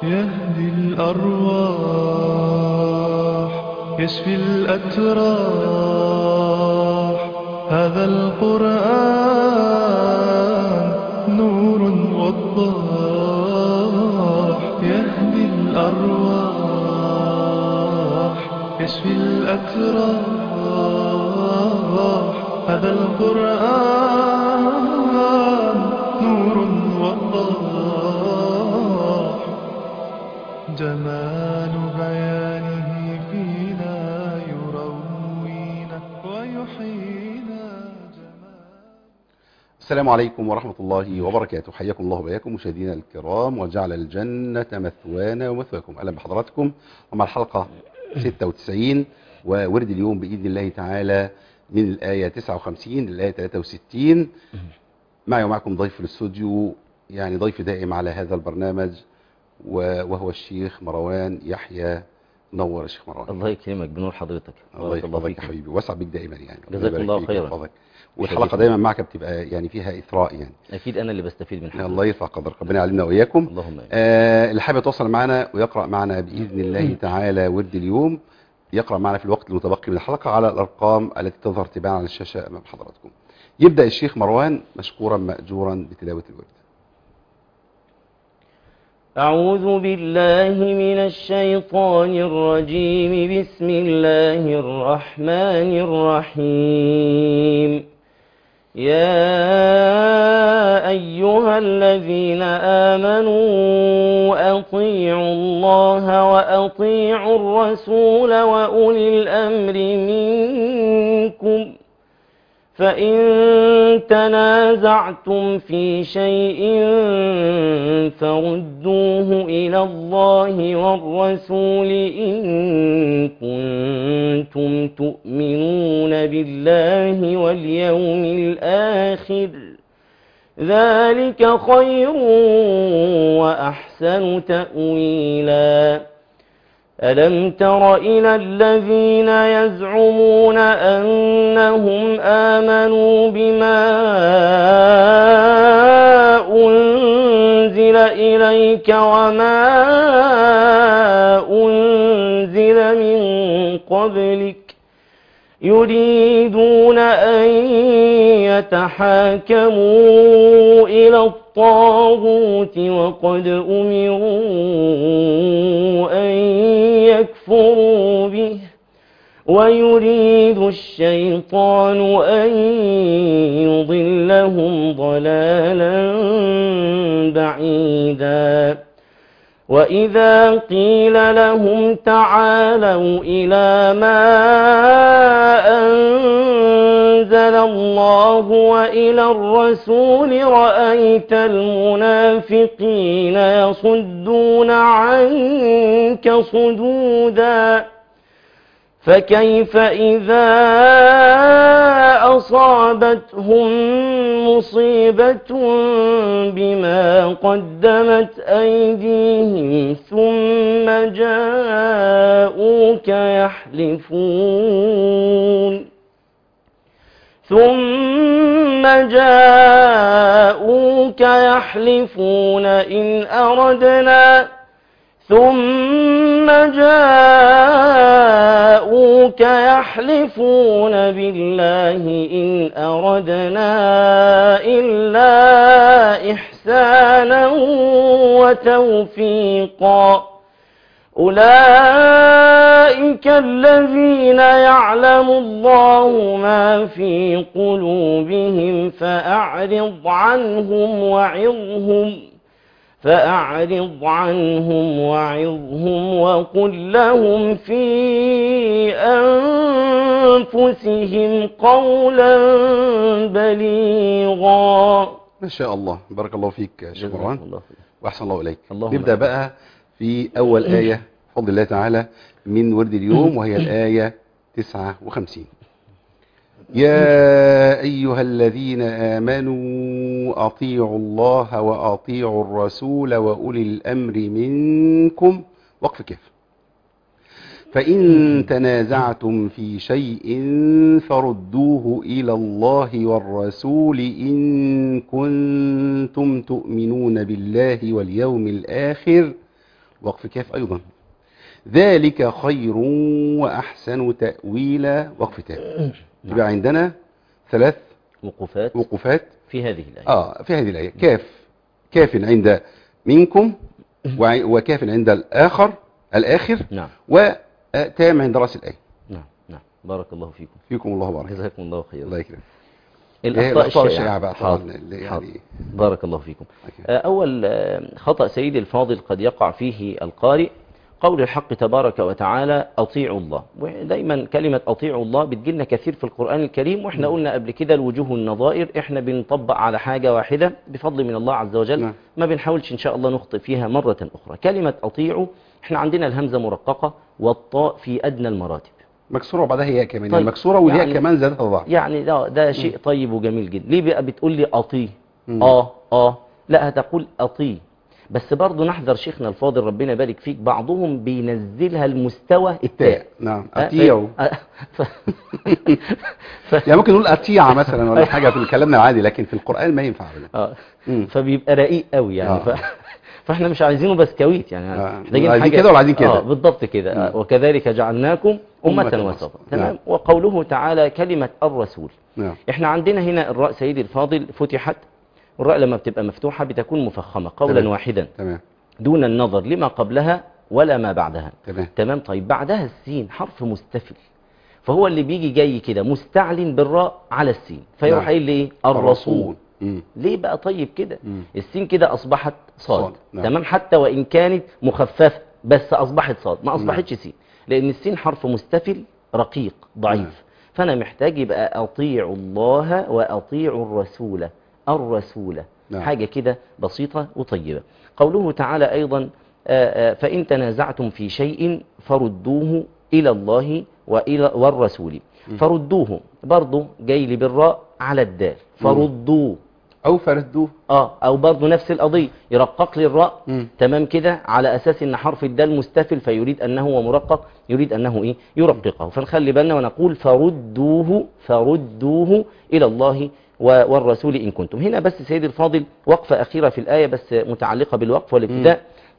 يهدي الأرواح يشفي الأتراح هذا القرآن نور وضاح يهدي الأرواح يشفي الأتراح هذا القرآن نور وضاح جمال بيانه فينا يروينا ويحيينا جمال السلام عليكم ورحمة الله وبركاته حياكم الله وبياكم مشاهدينا الكرام وجعل الجنة مثوانا ومثواكم أهلا بحضراتكم ومع الحلقة 96 وورد اليوم بإذن الله تعالى من الآية 59 للآية 63 معي ومعكم ضيف في الاستوديو يعني ضيف دائم على هذا البرنامج و- وهو الشيخ مروان يحيى نور يا شيخ مروان الله يكرمك بنور حضرتك الله بارك الله يحفظك فيك يا حبيبي واسع بيك دائما يعني ربنا جزاك يبارك الله فيك خيرا. ويحفظك. والحلقة دايما معك بتبقى يعني فيها إثراء يعني اكيد انا اللي بستفيد من حضرتك الله يرفع قدرك ربنا يعلمنا وإياكم اللهم امين آه اللي حابب يتواصل معنا ويقرأ معنا بإذن الله تعالى ورد اليوم يقرأ معنا في الوقت المتبقي من الحلقة على الأرقام التي تظهر تباعا على الشاشة أمام حضراتكم يبدأ الشيخ مروان مشكورا مأجورا بتلاوة الورد أعوذ بالله من الشيطان الرجيم بسم الله الرحمن الرحيم يا أيها الذين آمنوا أطيعوا الله وأطيعوا الرسول وأولي الأمر منكم فإن تنازعتم في شيء فردوه إلى الله والرسول إن كنتم تؤمنون بالله واليوم الآخر ذلك خير وأحسن تأويلاً ألم تر إلى الذين يزعمون أنهم آمنوا بما أنزل إليك وما أنزل من قبلك يريدون أن يتحاكموا إلى الطاغوت وقد أمروا أن يكفروا به ويريد الشيطان أن يضلهم ضلالا بعيدا وإذا قيل لهم تعالوا إلى ما أنزل الله وإلى الرسول رأيت المنافقين يصدون عنك صدودا فكيف إذا أصابتهم مصيبة بما قدمت أيديهم ثم جاءوك يحلفون ثم جاءوك يحلفون إن أردنا ثم جاءوك يحلفون بالله إن أردنا إلا إحسانا وتوفيقا أولئك الذين يعلم الله ما في قلوبهم فأعرض عنهم وعظهم فأعرض عنهم وعظهم وقل لهم في أنفسهم قولا بليغا ما شاء الله بارك الله فيك يا شيخ مروان الله خير. وأحسن الله إليك اللهم نبدأ آمين. بقى في أول آية بفضل الله تعالى من ورد اليوم وهي الآية 59 يا أيها الذين آمنوا أطيعوا الله وأطيعوا الرسول وأولي الأمر منكم وقف كيف فإن تنازعتم في شيء فردوه إلى الله والرسول إن كنتم تؤمنون بالله واليوم الآخر وقف كاف أيضا ذلك خير وأحسن تأويلا وقف تاء يبقى عندنا ثلاث وقوفات وقوفات في هذه الآية آه في هذه الآية كاف كاف عند منكم وع- وكاف عند الآخر الآخر نعم وتام عند رأس الآية نعم نعم بارك الله فيكم فيكم الله بارك جزاكم الله خيرا الله يكرمك الأخطاء الشائعة بقى طبعا حاضر. اللي حاضر. يعني بارك الله فيكم أوكي. آه، أول آه، خطأ سيدي الفاضل قد يقع فيه القارئ قول الحق تبارك وتعالى أطيعوا الله ودايما كلمة أطيعوا الله بتجيلنا كثير في القرآن الكريم وإحنا قلنا قبل كده الوجوه النظائر إحنا بنطبق على حاجة واحدة بفضل من الله عز وجل نعم. ما بنحاولش إن شاء الله نخطئ فيها مرة أخرى كلمة أطيعوا إحنا عندنا الهمزة مرققة والطاء في أدنى المراتب مكسورة وبعدها هي كمان طيب. يعني مكسورة والياء يعني- كمان زادها ضعف يعني ده, ده شيء طيب وجميل جدا ليه بقى بتقول لي أطيه مم. آه آه لا هتقول أطيه بس برضو نحذر شيخنا الفاضل ربنا يبارك فيك بعضهم بينزلها المستوى التاء نعم آه، أطيعوا ف- آه، ف- ف- يعني ممكن نقول أطيعة مثلا ولا حاجة في كلامنا العادي لكن في القرآن ما ينفع أبدا آه، مم. فبيبقى رقيق قوي يعني آه. ف... فاحنا مش عايزينه بسكويت يعني آه. محتاجين عايزين حاجة كده ولا عايزين كده؟ اه بالضبط كده آه. مم. وكذلك جعلناكم أمة, أمة وسطا وسطا. تمام نعم. وقوله تعالى كلمة الرسول نعم احنا عندنا هنا الراء سيدي الفاضل فتحت الراء لما بتبقى مفتوحة بتكون مفخمة قولا تمام. واحدا تمام دون النظر لما قبلها ولا ما بعدها تمام تمام طيب بعدها السين حرف مستفل فهو اللي بيجي جاي كده مستعلن بالراء على السين فيروح نعم. قايل لي ايه الرسول مم. ليه بقى طيب كده مم. السين كده اصبحت صاد, صاد، نعم. تمام حتى وان كانت مخففه بس اصبحت صاد ما اصبحتش سين لان السين حرف مستفل رقيق ضعيف نعم. فانا محتاج يبقى اطيعوا الله واطيعوا الرسول الرسول نعم. حاجه كده بسيطه وطيبه قوله تعالى ايضا آه، آه، فان تنازعتم في شيء فردوه الى الله والى والرسول فردوه برضه جاي لي بالراء على الدال فردوه أو فردوه اه او برضه نفس القضيه يرقق لي الراء مم. تمام كده على اساس ان حرف الدال مستفل فيريد انه ومرقق يريد انه ايه يرققه فنخلي بالنا ونقول فردوه فردوه الى الله و- والرسول ان كنتم هنا بس سيدي الفاضل وقفه اخيره في الايه بس متعلقه بالوقف والابتداء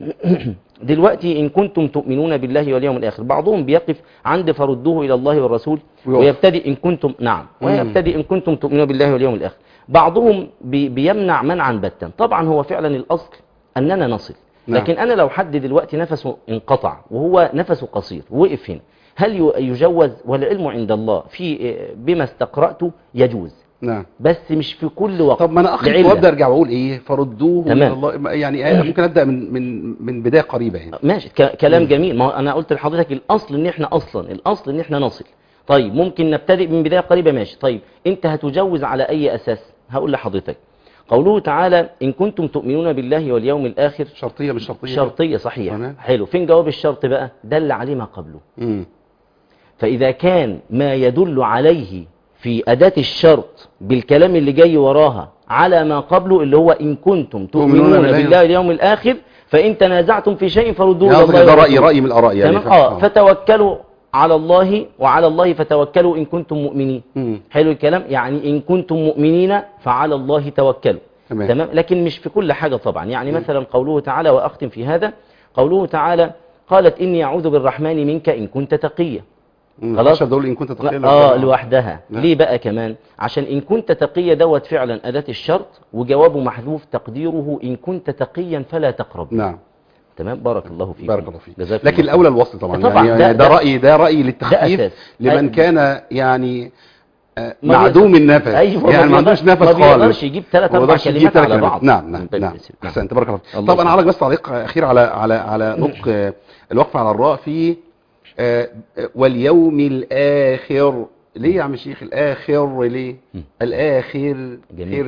دلوقتي ان كنتم تؤمنون بالله واليوم الاخر بعضهم بيقف عند فردوه الى الله والرسول ويقف. ويبتدي ان كنتم نعم مم. ويبتدي ان كنتم تؤمنون بالله واليوم الاخر بعضهم بي بيمنع منعا باتا طبعا هو فعلا الاصل اننا نصل نعم. لكن انا لو حد دلوقتي نفسه انقطع وهو نفسه قصير وقف هنا هل ي- يجوز والعلم عند الله في بما استقرأته يجوز نعم بس مش في كل وقت طب ما انا اخلط لعلة. وابدا ارجع واقول ايه فردوه تمام. إلى الله يعني ممكن ابدا من من من بدايه قريبه يعني ماشي ك- كلام جميل ما هو انا قلت لحضرتك الاصل ان احنا اصلا الاصل ان احنا نصل طيب ممكن نبتدئ من بدايه قريبه ماشي طيب انت هتجوز على اي اساس هقول لحضرتك قوله تعالى ان كنتم تؤمنون بالله واليوم الاخر شرطيه مش شرطيه شرطيه صحيح تمام. حلو فين جواب الشرط بقى دل عليه ما قبله امم فإذا كان ما يدل عليه في أداة الشرط بالكلام اللي جاي وراها على ما قبله اللي هو إن كنتم تؤمنون تؤمنون بالله بالله واليوم الآخر فإن تنازعتم في شيء فردوه يعني إلى قصدي الله ده رايي والرسول. رايي من الاراء يعني تمام اه فتوكلوا على الله وعلى الله فتوكلوا إن كنتم مؤمنين مم. حلو الكلام يعني إن كنتم مؤمنين فعلى الله توكلوا تمام. تمام لكن مش في كل حاجة طبعا يعني مثلا قوله تعالى وأختم في هذا قوله تعالى قالت إني أعوذ بالرحمن منك إن كنت تقيا مم. خلاص. عشان دول ان كنت تقيا اه لوحدها نعم. ليه بقى كمان عشان ان كنت تقيا دوت فعلا اداه الشرط وجوابه محذوف تقديره ان كنت تقيا فلا تقرب نعم تمام بارك الله فيك بارك الله فيك جزاكم لكن الله الاولى الوصل طبعا, طبعاً، يعني ده- ده, ده- رايي ده رايي للتخفيف أساس. لمن أي- كان يعني آه، ما معدوم بيقدر- النفس أيوة، يعني ما عندوش بيقدر- نفس ما خالص بيقدرش يجيب ثلاث ما اربع بيقدرش يجيب كلمات ثلاث على كلمات. بعض نعم نعم طيب، نعم نعم. احسنت بارك الله فيك الله طب انا يسلمك. هعرض بس تعليق اخير على على على نطق آه، الوقف على الراء في آه، آه، واليوم الاخر ليه يا عم الشيخ الاخر ليه مم. الاخر جميل. خير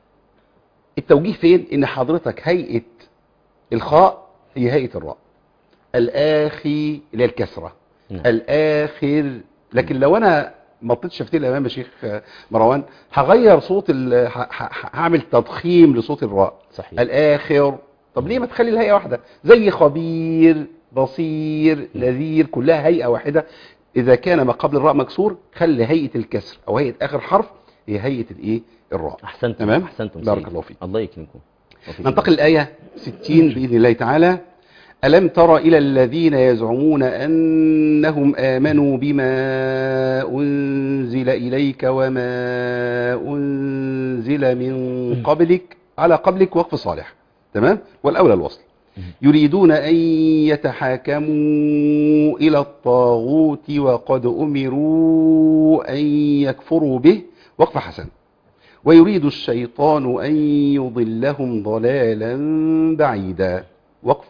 التوجيه فين ان حضرتك هيئه الخاء هي هيئه الراء الاخي اللي هي الكسره نعم. الاخر لكن لو انا مطيت شفتين الامام يا شيخ آه، مروان هغير صوت ال- ه- ه- هعمل تضخيم لصوت الراء صحيح الاخر طب ليه ما تخلي الهيئه واحده زي خبير بصير نذير كلها هيئه واحده اذا كان ما قبل الراء مكسور خلي هيئه الكسر او هيئه اخر حرف هي هيئه الايه الراء احسنتم تمام؟ احسنتم بارك سيدي. الله فيك. الله يكرمكم وفيكم. ننتقل الآية 60 بإذن الله تعالى ألم تر إلى الذين يزعمون أنهم آمنوا بما أنزل إليك وما أنزل من قبلك على قبلك وقف صالح تمام والأولى الوصل يريدون أن يتحاكموا إلى الطاغوت وقد أمروا أن يكفروا به وقف حسن ويريد الشيطان أن يضلهم ضلالا بعيدا وقف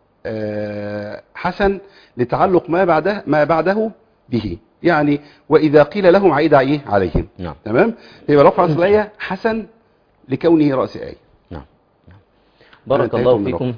آه، حسن لتعلق ما بعده ما بعده به يعني وإذا قيل لهم عيد ايه عليهم نعم تمام يبقى رفع الآية حسن لكونه رأس آية نعم نعم. بارك انتهيتم الله من فيكم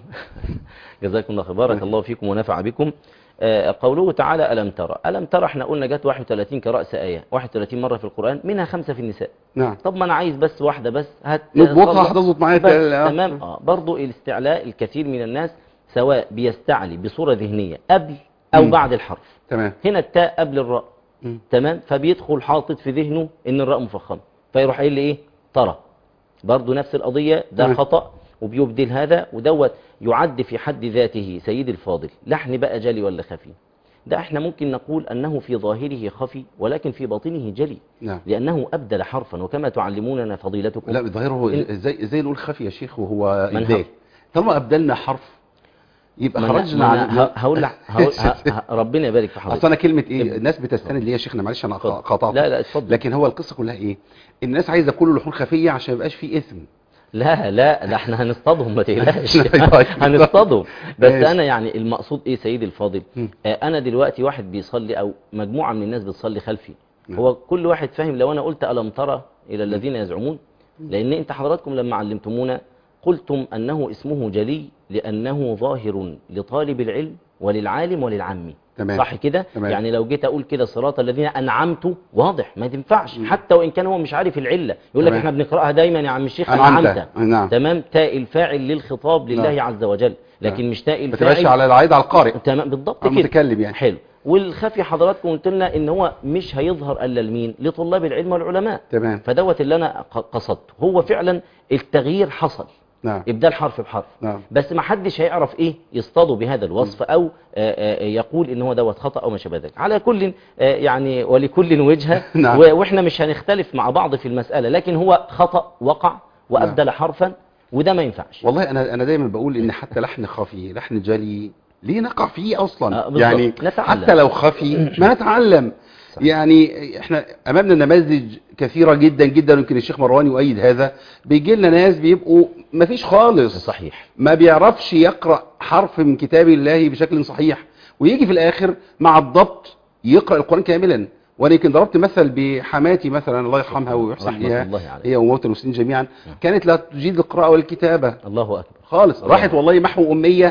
جزاكم الله خير بارك الله فيكم ونفع بكم آه، قوله تعالى ألم ترى ألم ترى احنا قلنا جت 31 كرأس آية 31 مرة في القرآن منها خمسة في النساء نعم طب ما أنا عايز بس واحدة بس هات نضبطها صلح. هتظبط معايا بس ال- آه. تمام اه برضو الاستعلاء الكثير من الناس سواء بيستعلي بصورة ذهنية قبل أو مم. بعد الحرف تمام هنا التاء قبل الراء مم. تمام فبيدخل حاطط في ذهنه ان الراء مفخمه فيروح قايل لي ايه ترى برضه نفس القضيه ده تمام. خطا وبيبدل هذا ودوت يعد في حد ذاته سيد الفاضل لحن بقى جلي ولا خفي ده احنا ممكن نقول انه في ظاهره خفي ولكن في باطنه جلي نعم لانه ابدل حرفا وكما تعلموننا فضيلتكم لا ظاهره إن- ازاي ازاي نقول خفي يا شيخ وهو من ابدال هب. طالما ابدلنا حرف يبقى ما أنا- خرجنا ما عن أنا ه- هقول لك هقول ه- ه- ربنا يبارك في حضرتك اصل انا كلمه ايه ابن- الناس بتستند ليه يا شيخنا معلش انا اتفضل. قطعت لا لا اتفضل لكن هو القصه كلها ايه الناس عايزه كل لحون خفيه عشان ما يبقاش فيه اثم لا لا ده احنا هنصطادهم ما تقلقش طيب. هنصطادهم بس ماشي. انا يعني المقصود ايه سيدي الفاضل مم. آه انا دلوقتي واحد بيصلي او مجموعه من الناس بتصلي خلفي نعم. هو كل واحد فاهم لو انا قلت الم ترى الى الذين يزعمون لان انت حضراتكم لما علمتمونا قلتم انه اسمه جلي لانه ظاهر لطالب العلم وللعالم وللعامي تمام. صح كده تمام. يعني لو جيت اقول كده صراط الذين انعمت واضح ما تنفعش حتى وان كان هو مش عارف العله يقول لك تمام. احنا بنقراها دايما يا عم الشيخ أنعمت. انعمت نعم. تمام تاء الفاعل للخطاب لله نعم. عز وجل لكن نعم. مش تاء ما تبقاش الفاعل على العيد على القارئ تمام بالضبط على كده المتكلم يعني حلو والخفي حضراتكم قلت لنا ان هو مش هيظهر الا لمين لطلاب العلم والعلماء تمام فدوت اللي انا ق- قصدته هو فعلا التغيير حصل نعم ابدال حرف بحرف نعم بس ما حدش هيعرف ايه يصطاده بهذا الوصف او آه، آه، يقول ان هو دوت خطا او ما شابه ذلك على كل آه، يعني ولكل وجهه نعم. و- واحنا مش هنختلف مع بعض في المساله لكن هو خطا وقع وابدل حرفا وده ما ينفعش والله انا انا دايما بقول ان حتى لحن خفي لحن جلي ليه نقع فيه اصلا آه، بالظبط. يعني نتعلم. حتى لو خفي ما نتعلم صح. يعني احنا امامنا نماذج كثيره جدا جدا يمكن الشيخ مروان يؤيد هذا بيجي لنا ناس بيبقوا ما فيش خالص صحيح ما بيعرفش يقرا حرف من كتاب الله بشكل صحيح ويجي في الاخر مع الضبط يقرا القران كاملا وانا يمكن ضربت مثل بحماتي مثلا الله يرحمها ويحسن رحمة اليها الله عليه هي وموتى المسلمين جميعا نعم. كانت لا تجيد القراءه والكتابه الله اكبر خالص الله. راحت والله محو أمية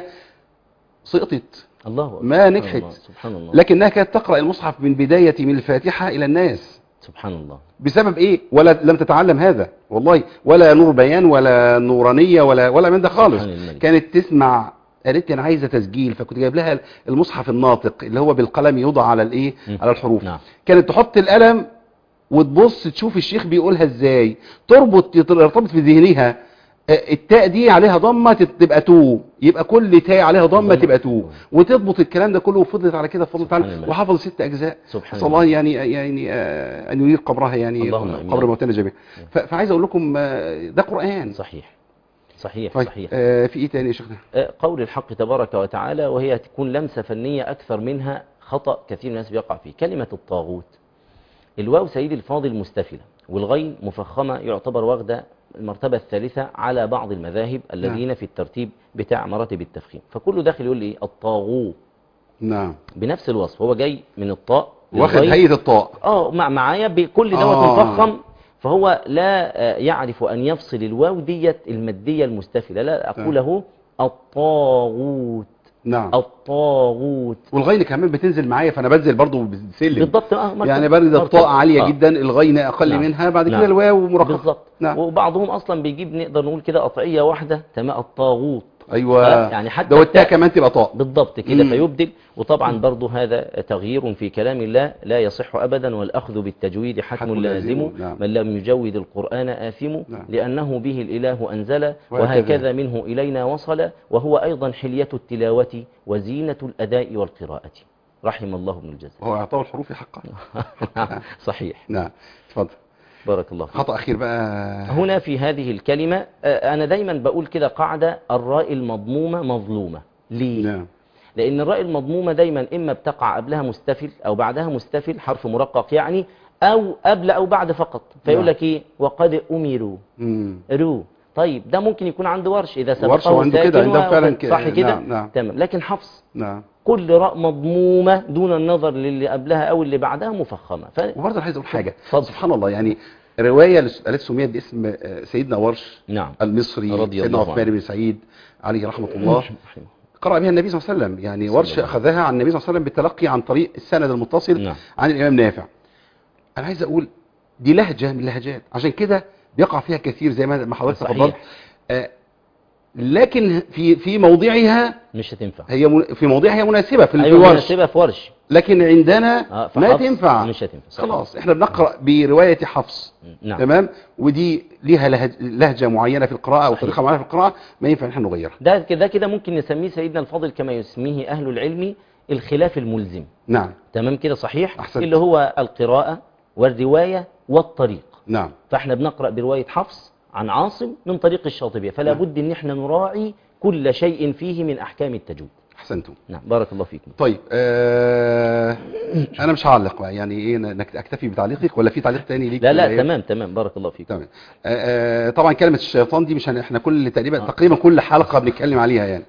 سقطت الله أكبر. ما سبحان نجحت. الله، سبحان الله لكنها كانت تقرأ المصحف من بداية من الفاتحة إلى الناس سبحان الله بسبب إيه ولا لم تتعلم هذا والله ولا نور بيان ولا نورانية ولا ولا من ده خالص سبحان الملك. كانت تسمع قالت لي انا عايزه تسجيل فكنت جايب لها المصحف الناطق اللي هو بالقلم يوضع على الايه مم. على الحروف نعم. كانت تحط القلم وتبص تشوف الشيخ بيقولها ازاي تربط يرتبط في ذهنها آه، التاء دي عليها ضمه تت- تبقى تو يبقى كل تاء عليها ضمه ضمة. تبقى تو وتضبط الكلام ده كله وفضلت على كده فضلت سبحان على الملك. وحفظ ست اجزاء سبحان نسال الله يعني يعني آه، ان يريد قبرها يعني اللهم آمين. قبر موتانا جميعا ف- فعايز اقول لكم آه، ده قران صحيح صحيح طيب صحيح آه، في ايه تاني يا شيخنا آه، قول الحق تبارك وتعالى وهي تكون لمسة فنية أكثر منها خطأ كثير من الناس بيقع فيه كلمة الطاغوت الواو سيد الفاضل مستفلة والغين مفخمة يعتبر واخدة المرتبة الثالثة على بعض المذاهب الذين في الترتيب بتاع مراتب التفخيم فكله داخل يقول لي الطاغوت نعم بنفس الوصف هو جاي من الطاء واخد للغين. هيئه الطاء اه مع معايا بكل دوت آه. مفخم فهو لا آه، يعرف ان يفصل الواو ديت الماديه المستفله لا اقول اهو الطاغوت نعم الطاغوت والغين كمان بتنزل معايا فانا بنزل برضو بسلم بالضبط اه مرتب- يعني برد مرتب. الطاء عاليه آه. جدا الغين اقل نعم. منها بعد كده نعم. الواو مرققه بالظبط نعم وبعضهم اصلا بيجيب نقدر نقول كده قطعيه واحده تمام الطاغوت ايوه آه، يعني حتى ده والتاء التاء- كمان تبقى طاء بالضبط كده مم. فيبدل وطبعا برضو هذا تغيير في كلام الله لا يصح أبدا والأخذ بالتجويد حتم حتم لازم لازم، نعم. من لم يجود القرآن آثم نعم. لأنه به الإله أنزل وهكذا. وهكذا منه إلينا وصل وهو أيضا حلية التلاوة وزينة الأداء والقراءة رحم الله ابن الجزر هو اعطاه الحروف حقها صحيح نعم اتفضل بارك الله فيك خطأ اخير بقى هنا في هذه الكلمة آه، أنا دايما بقول كده قاعدة الراء المضمومة مظلومة ليه؟ نعم لأن الراء المضمومة دايما إما بتقع قبلها مستفل أو بعدها مستفل حرف مرقق يعني أو قبل أو بعد فقط فيقول نعم. لك إيه وقد أمروا مم. رو طيب ده ممكن يكون عنده ورش إذا ورش سبقه وعنده كده، ساكن عنده و- فعلا كده. صح كده نعم، نعم. تمام لكن حفص نعم كل راء مضمومة دون النظر للي قبلها أو اللي بعدها مفخمة ف... وبرضه أنا عايز اقول حاجه اتفضل. سبحان الله يعني روايه التي سميت باسم آه، سيدنا ورش نعم المصري رضي سيدنا الله عثمان عنه. بن سعيد عليه رحمه الله قرأ بها النبي صلى الله عليه وسلم يعني ورش أخذها عن النبي صلى الله عليه وسلم بالتلقي عن طريق السند المتصل نعم. عن الإمام نافع أنا عايز أقول دي لهجة من اللهجات عشان كده بيقع فيها كثير زي ما ما حضرتك صحيح. تفضلت آه، لكن في في موضعها مش هتنفع هي من- في موضعها هي مناسبة في أيوة الورش مناسبة في ورش لكن عندنا آه، في ما حفص تنفع مش هتنفع صحيح. خلاص احنا بنقرأ برواية حفص نعم تمام ودي ليها لهج- لهجة معينة في القراءة أو طريقة معينة في القراءة ما ينفع ان احنا نغيرها ده كده كده ممكن نسميه سيدنا الفاضل كما يسميه أهل العلم الخلاف الملزم نعم تمام كده صحيح أحسنت. اللي هو القراءة والرواية والطريق نعم فاحنا بنقرأ برواية حفص عن عاصم من طريق الشاطبية فلا نعم. بد ان احنا نراعي كل شيء فيه من احكام التجويد احسنتم نعم بارك الله فيكم طيب آه انا مش هعلق بقى يعني ايه انك اكتفي بتعليقك ولا في تعليق تاني ليك لا ولا لا إيه؟ تمام تمام بارك الله فيكم تمام آه آه طبعا كلمة الشيطان دي مش هن... احنا كل تقريبا آه. تقريبا كل حلقة بنتكلم عليها يعني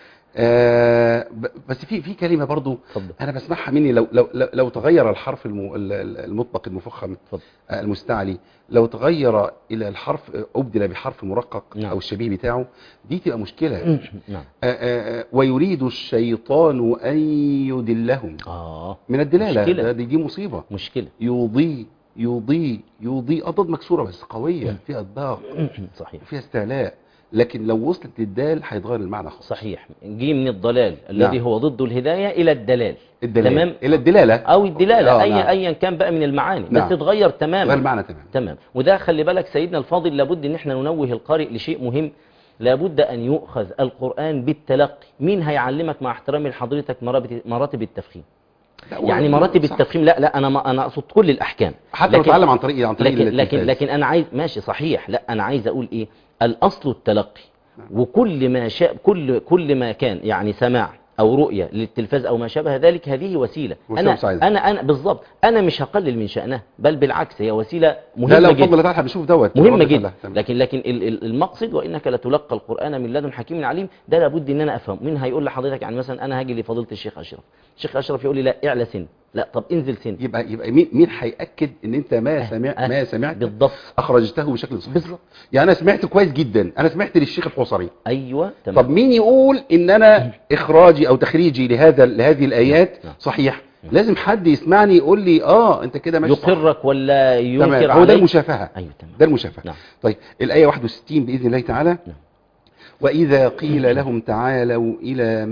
آه ب- بس في في كلمة برضو اتفضل انا بسمعها مني لو لو لو, لو تغير الحرف الم... ال- ال- المطبق المفخم اتفضل آه، المستعلي لو تغير الى الحرف آه، ابدل بحرف مرقق نعم. او الشبيه بتاعه دي تبقى مشكلة نعم آه، آه، آه، ويريد الشيطان ان يدلهم اه من الدلالة مشكلة. ده- دي, دي مصيبة مشكلة يضي يضي يضي أضد مكسورة بس قوية فيها إطباق صحيح فيها استعلاء لكن لو وصلت للدال هيتغير المعنى خالص صحيح جه من الضلال الذي نعم. هو ضد الهداية إلى الدلال الدلالة تمام إلى الدلالة أو الدلالة آه، أي نعم. أيا كان بقى من المعاني نعم. بس تتغير غير تماما المعنى تمام تمام وده خلي بالك سيدنا الفاضل لابد ان احنا ننوه القارئ لشيء مهم لابد ان يؤخذ القرآن بالتلقي مين هيعلمك مع احترامي لحضرتك مراتب مراتب التفخيم لا، يعني و- مراتب صح. التفخيم لا لا انا ما انا اقصد كل الاحكام حتى لو لكن- اتعلم عن طريق عن طريق لكن لكن التلفاز. لكن انا عايز ماشي صحيح لا انا عايز اقول ايه الاصل التلقي وكل ما شاء كل كل ما كان يعني سماع او رؤيه للتلفاز او ما شابه ذلك هذه وسيله وسيلة انا مساعدة. انا انا بالظبط انا مش هقلل من شانها بل بالعكس هي وسيله مهمه لا لا جدا بفضل الله تعالى احنا بنشوف دوت مهمة رد جدا فعلها. تمام. لكن لكن ال- ال- المقصد وانك لتلقى القران من لدن حكيم عليم ده لابد ان انا افهم مين هيقول لحضرتك يعني مثلا انا هاجي لفضيله الشيخ اشرف الشيخ اشرف يقول لي لا اعلى سن لا طب انزل سن يبقى يبقى مين مين هياكد ان انت ما سمع أه، ما سمعت بالضبط اخرجته بشكل صحيح بالظبط يعني انا سمعت كويس جدا انا سمعت للشيخ الحصري ايوه تمام طب مين يقول ان انا اخراجي او تخريجي لهذا لهذه الايات نعم. صحيح لازم حد يسمعني يقول لي اه انت كده ماشي صح. يقرك ولا ينكر تمام هو ده عليك المشافهه ايوه تمام ده المشافهه نعم طيب الايه 61 باذن الله تعالى نعم. واذا قيل لهم تعالوا الى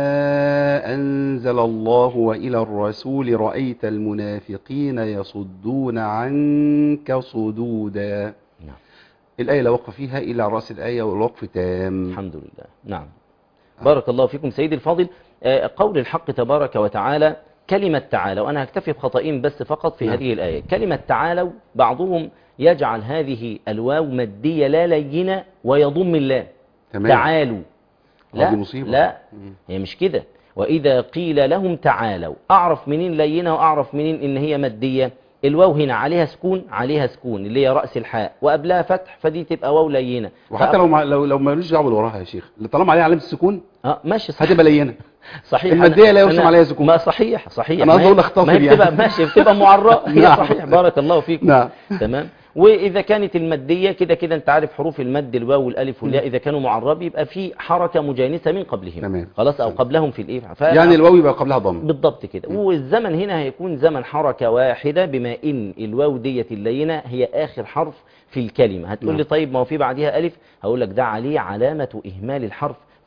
ما انزل الله والى الرسول رايت المنافقين يصدون عنك صدودا نعم الايه لا وقف فيها الا على راس الايه والوقف تام الحمد لله نعم بارك الله فيكم سيدي الفاضل آه، قول الحق تبارك وتعالى كلمة تعالى وأنا هكتفي بخطئين بس فقط في نعم. هذه الآية كلمة تعالوا بعضهم يجعل هذه الواو مادية لا لينة ويضم اللام تمام تعالوا آه، لا دي مصيبة. لا مم. هي مش كده وإذا قيل لهم تعالوا أعرف منين لينة وأعرف منين إن هي مادية الواو هنا عليها سكون عليها سكون اللي هي رأس الحاء وقبلها فتح فدي تبقى واو لينة وحتى لو ما لو لو مالوش دعوه باللي وراها يا شيخ طالما عليها علامه السكون اه ماشي صح هتبقى لينه صحيح المادية أنا- لا يرسم أنا- عليها سكون. ما صحيح صحيح أنا ما قصدي هي- أقول اختصر ما هي يعني. بتبقى ماشي بتبقى معرّة هي نعم. صحيح بارك الله فيكم نعم تمام واذا كانت الماديه كده كده انت عارف حروف المد الواو والالف والياء اذا كانوا معرب يبقى في حركه مجانسه من قبلهم تمام. خلاص او قبلهم في الايه ف... يعني الواو يبقى قبلها ضم بالضبط كده والزمن هنا هيكون زمن حركه واحده بما ان الواو ديت اللينه هي اخر حرف في الكلمه هتقول لي نعم. طيب ما هو في بعديها الف هقول لك ده عليه علامه اهمال الحرف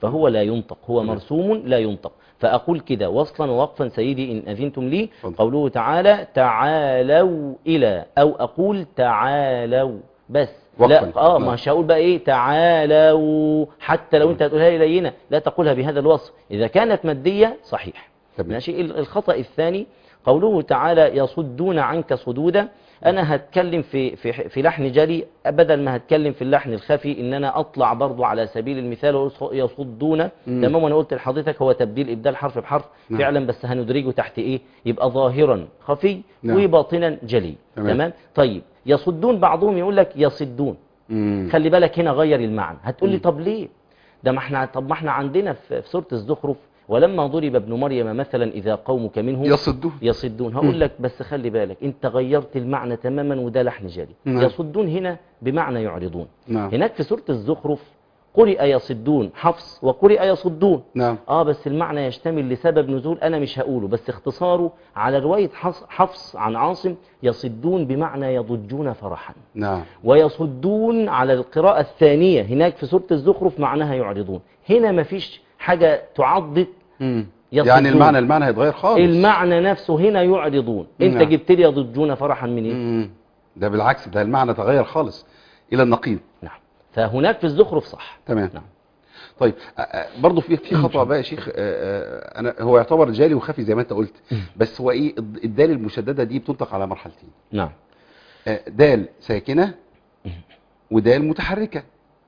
فهو لا ينطق هو تمام. مرسوم لا ينطق فأقول كده وصلا ووقفا سيدي إن أذنتم لي اتفضل. قوله تعالى تعالوا إلى أو أقول تعالوا بس لا وقفاً. اه نعم. مش هقول بقى ايه تعالوا حتى لو انت هتقولها لي لينه لا تقولها بهذا الوصف اذا كانت ماديه صحيح تمام. ماشي ال- الخطا الثاني قوله تعالى يصدون عنك صدودا انا هتكلم في في في لحن جلي بدل ما هتكلم في اللحن الخفي ان انا اطلع برضو على سبيل المثال وأقول يصدون مم. تمام وانا قلت لحضرتك هو تبديل ابدال حرف بحرف نعم. فعلا بس هندرجه تحت ايه يبقى ظاهرا خفي نعم. وباطنا جلي تمام. تمام طيب يصدون بعضهم يقول لك يصدون مم. خلي بالك هنا غير المعنى هتقول لي مم. طب ليه ده ما احنا طب ما احنا عندنا في في سوره الزخرف ولما ضرب ابن مريم مثلا اذا قومك منه يصدون يصدون مم. هقول لك بس خلي بالك انت غيرت المعنى تماما وده لحن جلي نعم. يصدون هنا بمعنى يعرضون نعم هناك في سوره الزخرف قرئ يصدون حفص وقرئ يصدون نعم اه بس المعنى يشتمل لسبب نزول انا مش هقوله بس اختصاره على روايه حفص- حفص عن عاصم يصدون بمعنى يضجون فرحا نعم ويصدون على القراءة الثانية هناك في سورة الزخرف معناها يعرضون هنا مفيش حاجة تعضد مم. يصدون. يعني المعنى المعنى هيتغير خالص المعنى نفسه هنا يعرضون انت نعم. جبت لي يضجون فرحا من ايه مم. ده بالعكس ده المعنى تغير خالص الى النقيض نعم فهناك في الزخرف صح تمام نعم طيب أ- أ- برضه في في خطأ بقى يا شيخ أ- أ- انا هو يعتبر جالي وخفي زي ما انت قلت بس هو ايه الد- الدال المشدده دي بتنطق على مرحلتين نعم آه، دال ساكنه ودال متحركه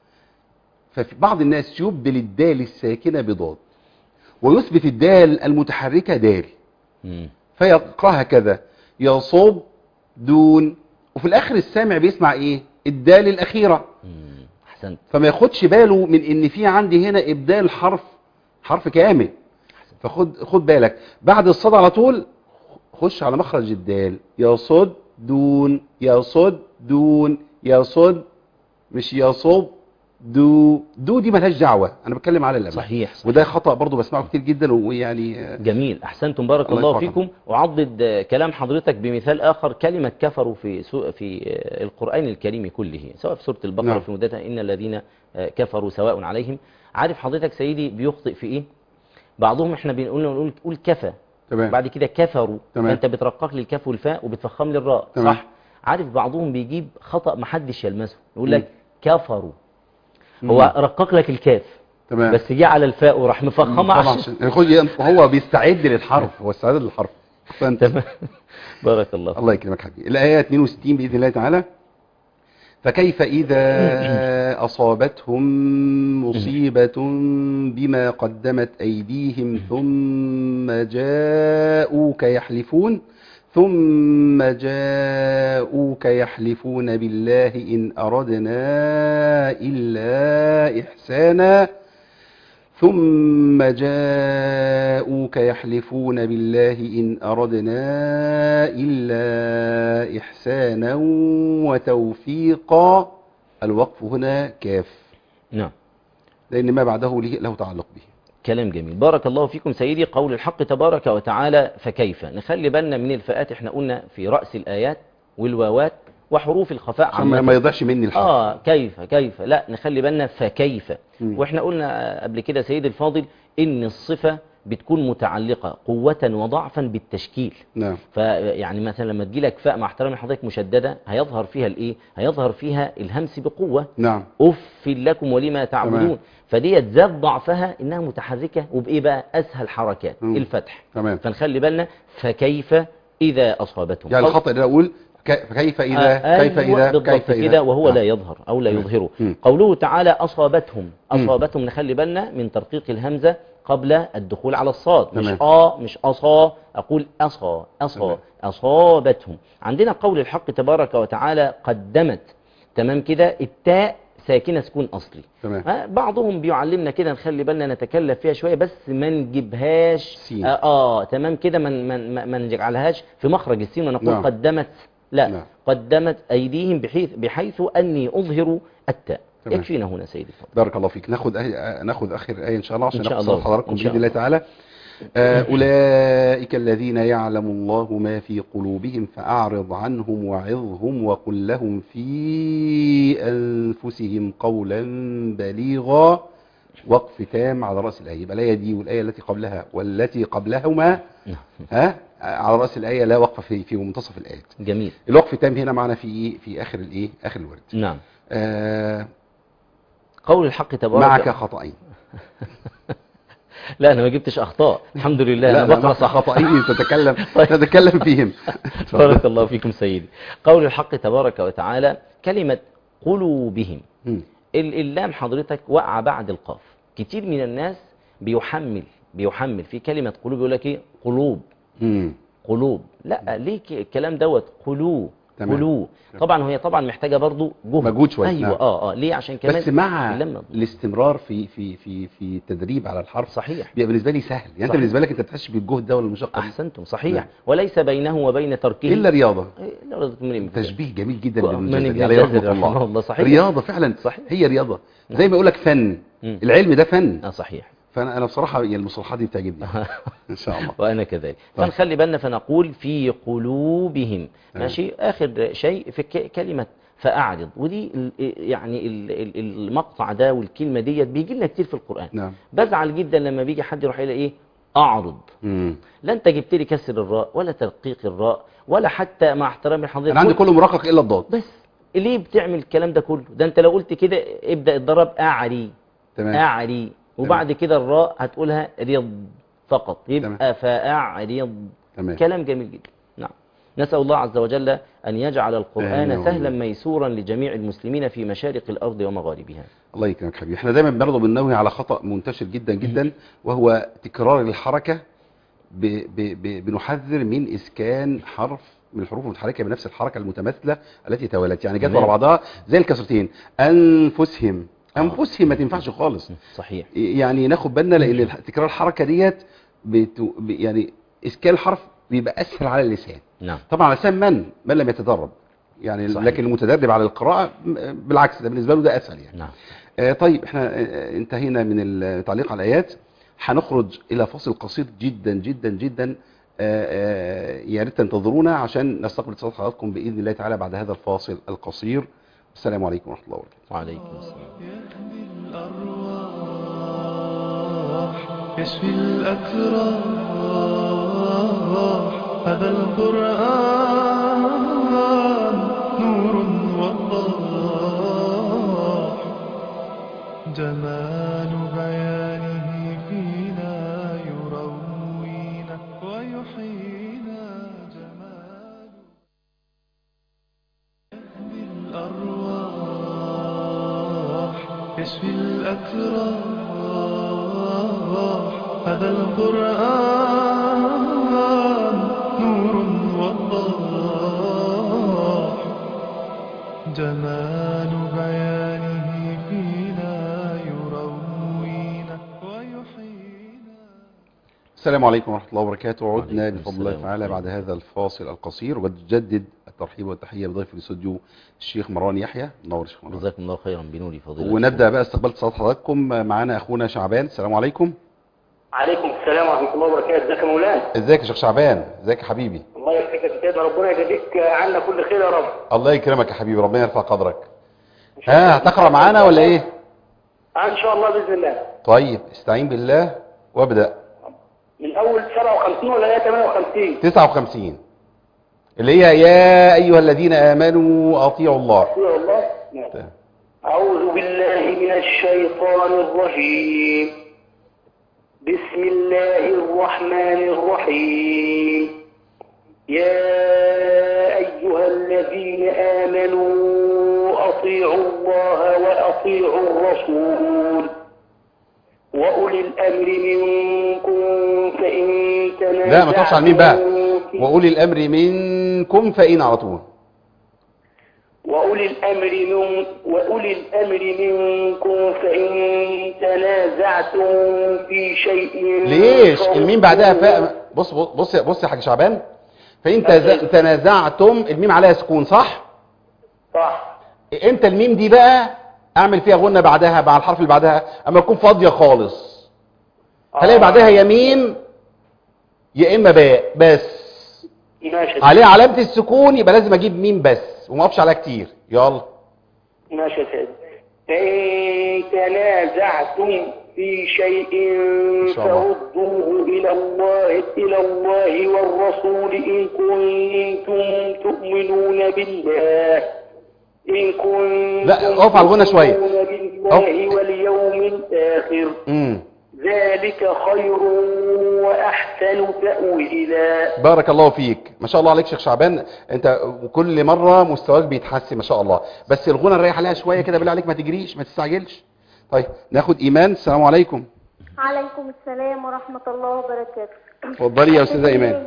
ففي بعض الناس يبدل الدال الساكنه بضاد ويثبت الدال المتحركه دال مم. فيقراها كذا يصب دون وفي الاخر السامع بيسمع ايه الدال الاخيره مم. احسنت فما ياخدش باله من ان في عندي هنا ابدال حرف حرف كامل فخد خد بالك بعد الصاد على طول خش على مخرج الدال يصد دون يصد دون يصد مش يصب دو دو دي ملهاش دعوه انا بتكلم على الامام صحيح, صحيح. وده خطا برضو بسمعه كتير جدا ويعني آه، جميل احسنتم بارك الله الله, يرفعك. فيكم اعضد آه، كلام حضرتك بمثال اخر كلمه كفروا في سو في آه، القران الكريم كله سواء في سوره البقره نعم. في مدتها ان الذين آه، كفروا سواء عليهم عارف حضرتك سيدي بيخطئ في ايه بعضهم احنا بنقول نقول قول كفى تمام بعد كده كفروا تمام. فانت بترقق لي الكاف والفاء وبتفخم لي الراء تمام. صح عارف بعضهم بيجيب خطا محدش يلمسه يقول مم. لك كفروا مم. هو رقق لك الكاف تمام بس جه على الفاء وراح مفخمها طبعا عشان عشان يخش- هو بيستعد للحرف هو استعداد للحرف فانت تمام بارك الله الله يكرمك حبيبي الآية 62 بإذن الله تعالى فكيف إذا أصابتهم مصيبة بما قدمت أيديهم ثم جاءوك يحلفون ثم جاءوك يحلفون بالله إن أردنا إلا إحسانا ثم جاءوك يحلفون بالله إن أردنا إلا إحسانا وتوفيقا الوقف هنا كاف نعم لأن ما بعده له له تعلق به كلام جميل بارك الله فيكم سيدي قول الحق تبارك وتعالى فكيف نخلي بالنا من الفئات احنا قلنا في رأس الآيات والواوات وحروف الخفاء عشان ما عامة. ما يضيعش مني الحرف اه كيف كيف لا نخلي بالنا فكيف مم. واحنا قلنا قبل كده سيدي الفاضل ان الصفة بتكون متعلقة قوة وضعفا بالتشكيل نعم فيعني مثلا لما تجي لك فاء مع احترام حضرتك مشددة هيظهر فيها الايه هيظهر فيها الهمس بقوة نعم اف لكم ولما تعبدون تمام. فديت زاد ضعفها انها متحركه وبايه بقى اسهل حركات مم. الفتح تمام فنخلي بالنا فكيف اذا اصابتهم يعني قول- الخطأ اللي أقول ك- كيف إذا آه، كيف أيوة إذا بالضبط كيف إذا كده وهو نعم. لا يظهر او لا مم. يظهره مم. قوله تعالى اصابتهم مم. اصابتهم نخلي بالنا من ترقيق الهمزه قبل الدخول على الصاد مش تمام. ا مش اصا اقول اصا اصا تمام. اصابتهم عندنا قول الحق تبارك وتعالى قدمت تمام كده التاء ساكنه سكون اصلي تمام آه، بعضهم بيعلمنا كده نخلي بالنا نتكلف فيها شويه بس ما نجيبهاش سين. آه, اه تمام كده ما من ما, ما نجعلهاش في مخرج السين ونقول نعم. قدمت لا نعم. قدمت ايديهم بحيث بحيث اني اظهر التاء تمام. يكفينا هنا سيدي الفاضل بارك الله فيك ناخد أه... ناخد اخر ايه ان شاء الله عشان إن شاء ناخد الله. صوت حضراتكم إن شاء باذن الله الله. تعالى آه، اولئك الذين يعلم الله ما في قلوبهم فاعرض عنهم وعظهم وقل لهم في انفسهم قولا بليغا وقف تام على رأس الآية يبقى الآية دي والآية التي قبلها والتي قبلهما نعم. ها على رأس الآية لا وقف في في منتصف الآية جميل الوقف التام هنا معنا في إيه؟ في آخر الإيه آخر الورد نعم آه قول الحق تبارك معك خطأين لا انا ما جبتش اخطاء الحمد لله لا انا لا بقرا معك صح خطأين تتكلم طيب. تتكلم فيهم بارك الله فيكم سيدي قول الحق تبارك وتعالى كلمة قلوبهم مم. ال- اللام حضرتك وقع بعد القاف كتير من الناس بيحمل بيحمل في كلمة قلوب يقول لك ايه قلوب مم. قلوب لا ليه ك- الكلام دوت قلوب تمام. قلوب طبعا هي طبعا محتاجة برضو جهد مجهود شوية، ايوه نعم. اه اه ليه عشان كمان بس مع اللام الاستمرار في في في في التدريب على الحرف صحيح بيبقى بالنسبه لي سهل يعني انت صحيح. بالنسبه لك انت بتحسش بالجهد ده ولا المشقه دي احسنتم صحيح نعم. وليس بينه وبين تركه الا رياضه إلا رضا من ابن كثير. تشبيه جميل جدا من لابن ابن الجزري عليه رحمه الجزري رحمه الله الله صحيح رياضه فعلا صحيح. هي رياضه زي ما يقول لك فن مم. العلم ده فن اه صحيح فانا انا بصراحه يعني المصطلحات دي بتعجبني ان شاء الله وأنا كذلك طيب. فنخلي بالنا فنقول في قلوبهم تمام. ماشي آخر شيء في ك- كلمة فأعرض ودي ال- يعني ال- ال- المقطع ده والكلمة ديت بيجي لنا كتير في القرآن نعم بزعل جدا لما بيجي حد يروح يقول ايه أعرض مم. لا أنت جبت لي كسر الراء ولا ترقيق الراء ولا حتى مع احترامي لحضرتك انا عندي قول- كله مرقق الا الضاد بس ليه بتعمل الكلام ده كله ده أنت لو قلت كده ابدأ الضرب أعري تمام أعري وبعد كده الراء هتقولها رض فقط يبقى تمام. فأعرض تمام كلام جميل جدا نعم نسأل الله عز وجل أن يجعل آمين القرآن يا سهلا رب. ميسورا لجميع المسلمين في مشارق الأرض ومغاربها الله يكرمك حبيبي احنا دايما برضه بننوه على خطا منتشر جدا جدا وهو تكرار الحركه ب ب ب بنحذر من اسكان حرف من الحروف المتحركه بنفس الحركه المتماثله التي توالت يعني جت تمام. ورا بعضها زي الكسرتين انفسهم انفسهم ما تنفعش خالص صحيح يعني ناخد بالنا لان الح- تكرار الحركه ديت بتو ب- يعني اسكان الحرف بيبقى اسهل على اللسان نعم طبعا على لسان من من لم يتدرب يعني صحيح. لكن المتدرب على القراءه م- بالعكس ده بالنسبه له ده اسهل يعني نعم آه، طيب احنا آه، انتهينا من التعليق على الايات هنخرج الى فاصل قصير جدا جدا جدا آه، آه، يا ريت تنتظرونا عشان نستقبل اتصالات حضراتكم باذن الله تعالى بعد هذا الفاصل القصير السلام عليكم ورحمه الله وبركاته وعليكم السلام يهدي الأرواح يشفي الأتراح هذا القرآن نور وضاح جمال بيانه فينا يروينا ويحيينا جمال يهدي الأرواح يشفي الأتراح هذا القرآن نور وضاح جمال بيانه فينا يروينا ويحيينا السلام عليكم ورحمه الله وبركاته عدنا وعليكم بفضل الله السلام تعالى ورحمة بعد هذا الفاصل القصير وجدد الترحيب والتحيه بضيف الاستوديو الشيخ مروان يحيى منور الشيخ مروان جزاكم الله خيرا بنوري فضيلة ونبدا بقى استقبال اتصالات حضراتكم معانا اخونا شعبان السلام عليكم عليكم السلام ورحمة الله وبركاته ازيك يا مولانا ازيك يا شيخ شعبان ازيك يا حبيبي الله يكفيك يا سيدنا ربنا يجازيك عنا كل خير يا رب الله يكرمك يا حبيبي ربنا يرفع قدرك ها هتقرا معانا ولا ايه آه ان شاء الله باذن الله طيب استعين بالله وابدا من اول 57 ولا هي 58 59 اللي هي يا ايها الذين امنوا اطيعوا الله يا الله نعم. اعوذ بالله من الشيطان الرجيم بسم الله الرحمن الرحيم يا ايها الذين امنوا اطيعوا الله واطيعوا الرسول وأولي الأمر منكم فإن تنازعتم لا ما تقفش على مين بقى في- واولي الامر منكم فان على طول وأولي الأمر من وأولي الأمر منكم فإن تنازعتم في شيء ليش فردوه- الميم بعدها فاء بص بص بص يا- بص يا حاج شعبان فان تز- تنازعتم الميم عليها سكون صح صح امتى الميم دي بقى اعمل فيها غنه بعدها مع الحرف اللي بعدها اما تكون فاضيه خالص هلاقي آه. بعدها يا ميم يا اما باء بس ماشي عليه علامه السكون يبقى لازم اجيب ميم بس وما اقفش عليها كتير يلا ماشي يا سيدي فإن تنازعتم في شيء إن شاء الله. فردوه إلى الله إلى الله والرسول إن كنتم تؤمنون بالله إن كنتم لا، اقف على الغنى شوية. تؤمنون بالله اقف. واليوم الآخر امم ذلك خير وأحسن تأويلا بارك الله فيك ما شاء الله عليك شيخ شعبان انت كل مره مستواك بيتحسن ما شاء الله بس الغنى نريح عليها شويه كده بالله عليك ما تجريش ما تستعجلش طيب ناخد ايمان السلام عليكم عليكم السلام ورحمة الله وبركاته اتفضلي يا استاذه ايمان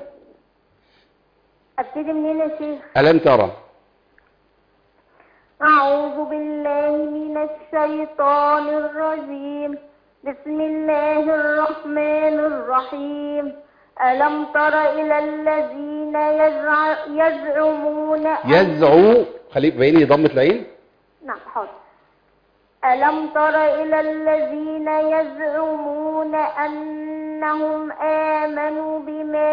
ابتدي منين يا شيخ الم ترى أعوذ بالله من الشيطان الرجيم بسم الله الرحمن الرحيم ألم تر إلى الذين يزع... يزعمون أن- يزعو خليك بيني ضمه العين نعم حاضر ألم تر إلى الذين يزعمون أنهم آمنوا بما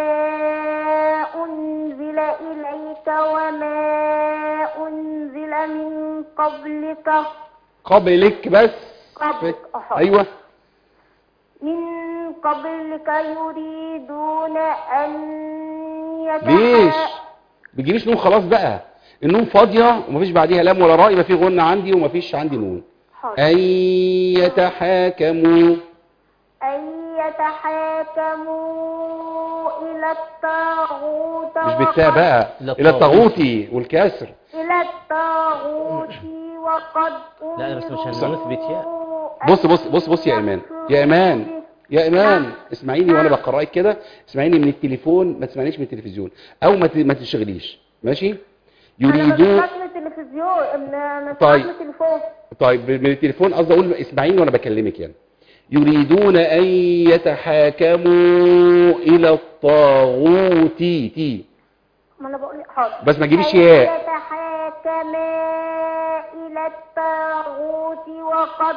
أنزل إليك وما أنزل من قبلك قبلك بس قبلك أحاضر. ايوه من قبلك يريدون أن ليش يتحا- بيجيليش نون خلاص بقى النون فاضيه ومفيش بعديها لام ولا راء يبقى في غنى عندي ومفيش عندي نون حاضر. ان يتحاكموا أن يتحاكموا إلى الطاغوت مش بالتاء وقد- بقى إلى الى الطاغوت. الطاغوت والكسر إلى الطاغوت وقد لا، أنا بس مش أمروا هنثبت ياء. أن بص بص بص بص يا ايمان يا ايمان يا ايمان اسمعيني وانا بقراك كده اسمعيني من التليفون ما تسمعنيش من التلفزيون او ما ت- ما تشغليش ماشي يريدون أنا بسمعك من التلفزيون من أنا بسمعك طيب. من التليفون طيب من التليفون قصدي اقول اسمعيني وانا بكلمك يعني يريدون ان يتحاكموا الى الطاغوت تي ما أنا بقول حاضر بس ما تجيبيش أن ياء. يتحاكما إلى الطاغوت وقد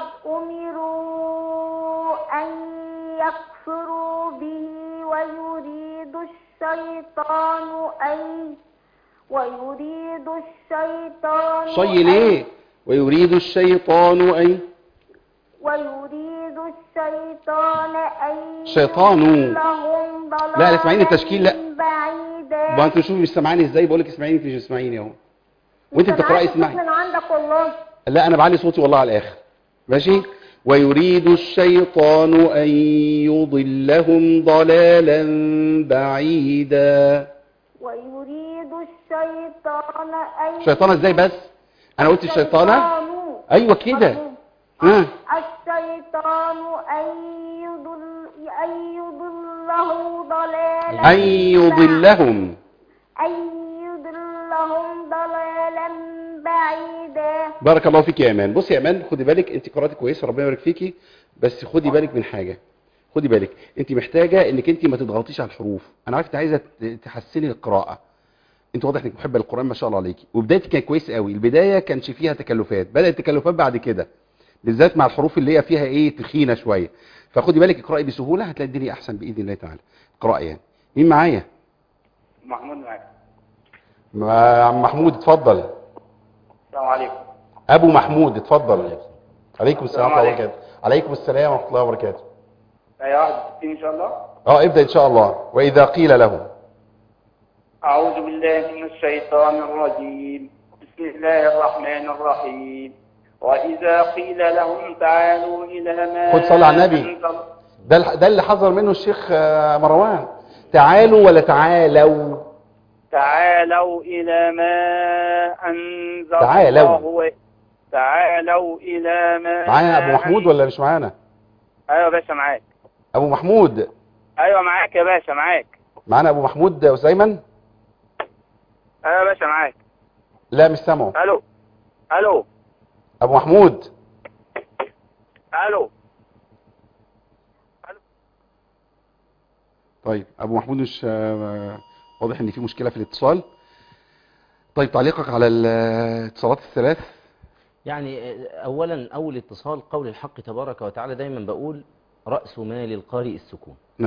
أمروا أن يكفروا به ويريد الشيطان أن ويريد الشيطان شي ليه ويريد الشيطان ان ويريد الشيطان أن شيطان. يضلهم لا، لا، اسمعيني التشكيل، لا. بعيدا ما انت شوفي مش سامعاني ازاي بقول لك اسمعيني انت مش بتسمعيني اهو وانت أنت بتقراي معاك اسمعي من عندك والله لا انا بعلي صوتي والله على الاخر ماشي ويريد الشيطان ان يضلهم ضلالا بعيدا ويريد الشيطان أن شيطانة ازاي بس انا قلت الشيطانة الشيطان- ايوه كده ها الشيطان أن يضل أن يضله ضلالا ان يضلهم أن يضلهم ضلالا بعيدا بارك الله فيك يا ايمان بصي يا ايمان خدي بالك انت قراتك كويسه ربنا يبارك فيكي بس خدي بالك من حاجه خدي بالك انت محتاجه انك انت ما تضغطيش على الحروف انا عارف انت عايزه ت- تحسني القراءه انت واضح انك محبه للقران ما شاء الله عليكي وبدايتك كانت كويسه قوي البدايه كانش فيها تكلفات بدات تكلفات بعد كده بالذات مع الحروف اللي هي فيها ايه تخينه شويه فخدي بالك اقراي بسهوله هتلاقي الدنيا احسن باذن الله تعالى اقراي يعني مين معايا محمود معاك مع عم محمود اتفضل السلام عليكم ابو محمود اتفضل عليكم السلام ورحمه الله عليكم. وبركاته عليكم السلام ورحمه الله وبركاته أي واحد ستين إن شاء الله اه ابدأ ان شاء الله واذا قيل له أعوذ بالله من الشيطان الرجيم بسم الله الرحمن الرحيم وإذا قيل لهم تعالوا إلى ما خد صلي على النبي. أنزل ده الح- ده اللي حذر منه الشيخ آه، مروان تعالوا ولا تعالوا تعالوا إلى ما أنزل تعالوا. الله و... تعالوا إلى ما معايا ابو محمود ولا مش معانا أيوة يا باشا معاك ابو محمود أيوة معاك يا باشا معاك معانا ابو محمود وسيمن أيوة يا باشا معاك لا مش سامعه ألو ألو ابو محمود ألو طيب ابو محمود مش آه، واضح ان في مشكله في الاتصال طيب تعليقك على الاتصالات الثلاث يعني اولا اول اتصال قول الحق تبارك وتعالى دايما بقول راس مال القارئ السكون نعم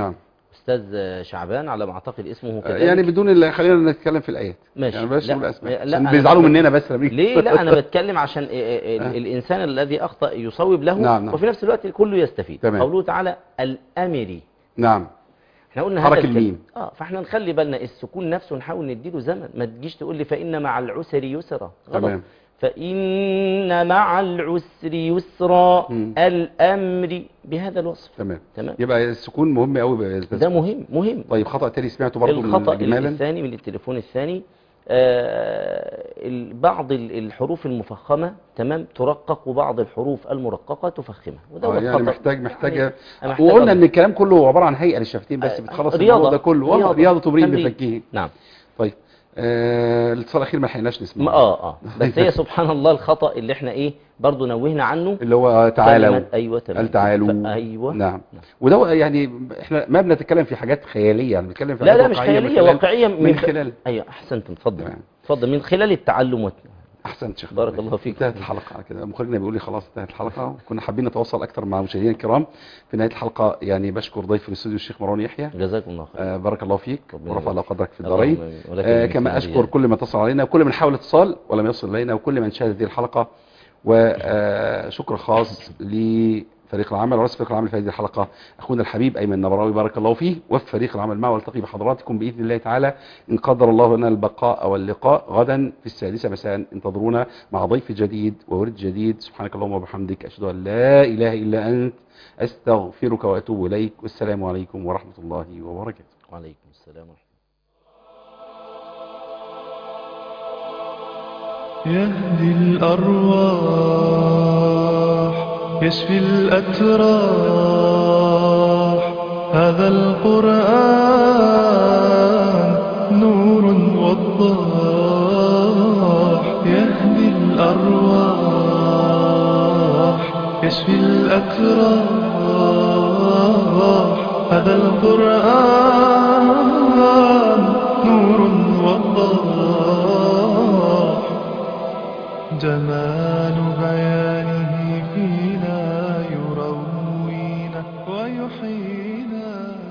استاذ شعبان على ما اعتقد اسمه آه، كذلك يعني بدون ال- خلينا نتكلم في الايات ماشي. يعني بلاش لا، نقول اسماء لا، عشان أنا بيزعلوا بتكلم- مننا بس لما ليه لا انا بتكلم عشان ال- ال- الانسان الذي اخطا يصوب له نعم، نعم. وفي نفس الوقت الكل يستفيد تمام. قوله تعالى الامري نعم احنا قلنا حرك هذا الكلام. الميم. اه فاحنا نخلي بالنا السكون نفسه نحاول نديله زمن ما تجيش تقول لي فان مع العسر يسرا غلط تمام. فان مع العسر يسرا مم. الامر بهذا الوصف تمام تمام يبقى السكون مهم قوي ده مهم مهم طيب خطأ تاني سمعته برضه الخطأ من جمالا الثاني من التليفون الثاني آه، ال- بعض ال- الحروف المفخمة تمام ترقق وبعض الحروف المرققة تفخمها وده آه هو يعني الخطأ. محتاج محتاج يعني أنا محتاج وقلنا ان أضبط. الكلام كله عباره عن هيئه للشفتين بس آه، بتخلص رياضة. الموضوع ده كله والله رياضة. رياضه تبرين تمرين. بفكه نعم طيب آه الاتصال الاخير ما لحقناش نسمعه ما اه اه بس هي سبحان الله الخطأ اللي احنا ايه برضو نوهنا عنه اللي هو تعالوا كلمة- ايوه تمام قال تعالوا ف- ايوه نعم وده يعني احنا ما بنتكلم في حاجات خياليه يعني بنتكلم في لا حاجات لا مش واقعية من خيالية خلال- واقعية من خ- خلال ايوه احسنت اتفضل تمام. اتفضل من خلال التعلم والت... احسنت شيخ بارك الله فيك. انتهت الحلقه على كده مخرجنا بيقول لي خلاص انتهت الحلقه كنا حابين نتواصل اكتر مع مشاهدينا الكرام في نهايه الحلقه يعني بشكر ضيف الاستوديو الشيخ مروان يحيى جزاكم الله خير آه بارك الله فيك ربنا ورفع الله يبارك قدرك في اللهم الدارين آمين. ولك آه المثل كما الأعلى. اشكر كل من اتصل علينا وكل من حاول اتصال ولم يصل الينا وكل من شاهد هذه الحلقه وشكر خاص لفريق العمل ورئيس فريق العمل في هذه الحلقه اخونا الحبيب ايمن النبراوي بارك الله فيه وفي فريق العمل معه والتقي بحضراتكم باذن الله تعالى ان قدر الله لنا البقاء واللقاء غدا في السادسه مساء انتظرونا مع ضيف جديد وورد جديد سبحانك اللهم وبحمدك اشهد ان لا اله الا انت استغفرك واتوب اليك والسلام عليكم ورحمه الله وبركاته وعليكم السلام ورحمة يهدي الأرواح يشفي الأتراح هذا القرآن نور وضاح يهدي الأرواح يشفي الأتراح هذا القرآن نور وضاح جمال بيانه فينا يروينا ويحيينا